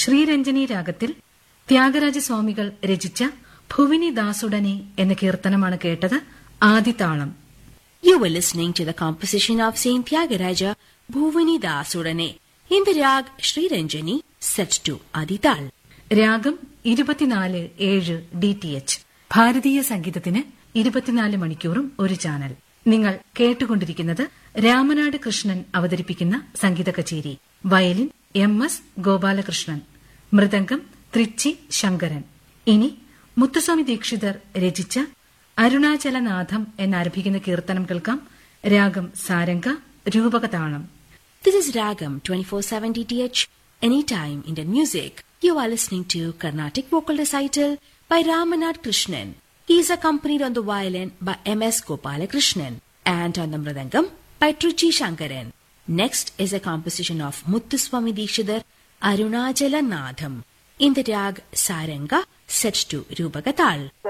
ശ്രീരഞ്ജനി രാഗത്തിൽ ത്യാഗരാജസ്വാമികൾ രചിച്ച ഭുവിനി ദാസുടനെ എന്ന കീർത്തനമാണ് കേട്ടത് ആദിതാളം You were listening to the composition of Saint Tyagaraja Bhuvani Dasudane in the rag Sri Ranjani set to Adital. രാഗം ഇരുപത്തിനാല് ഏഴ് ഡി ടി എച്ച് ഭാരതീയ സംഗീതത്തിന് ഇരുപത്തിനാല് മണിക്കൂറും ഒരു ചാനൽ നിങ്ങൾ കേട്ടുകൊണ്ടിരിക്കുന്നത് രാമനാട് കൃഷ്ണൻ അവതരിപ്പിക്കുന്ന സംഗീത കച്ചേരി violin M S Gopalakrishnan mridangam Trichy Sankaran ഇനി മുത്തുസ്വാമി ദീക്ഷിതർ രചിച്ച അരുണാചലനാഥം എന്നാരംഭിക്കുന്ന കീർത്തനം കേൾക്കാം രാഗം സാരംഗ രൂപകതാളം This is Ragam 24/7 DTH anytime Indian music. You are listening to Carnatic vocal recital by Ramanad Krishnan. He is accompanied on the violin by M.S. Gopalakrishnan and on the mridangam by Truchi Shankaran. Next is a composition of Muthuswami Dikshidhar Arunachala Nadham in the rag Saranga set to Rupagatal.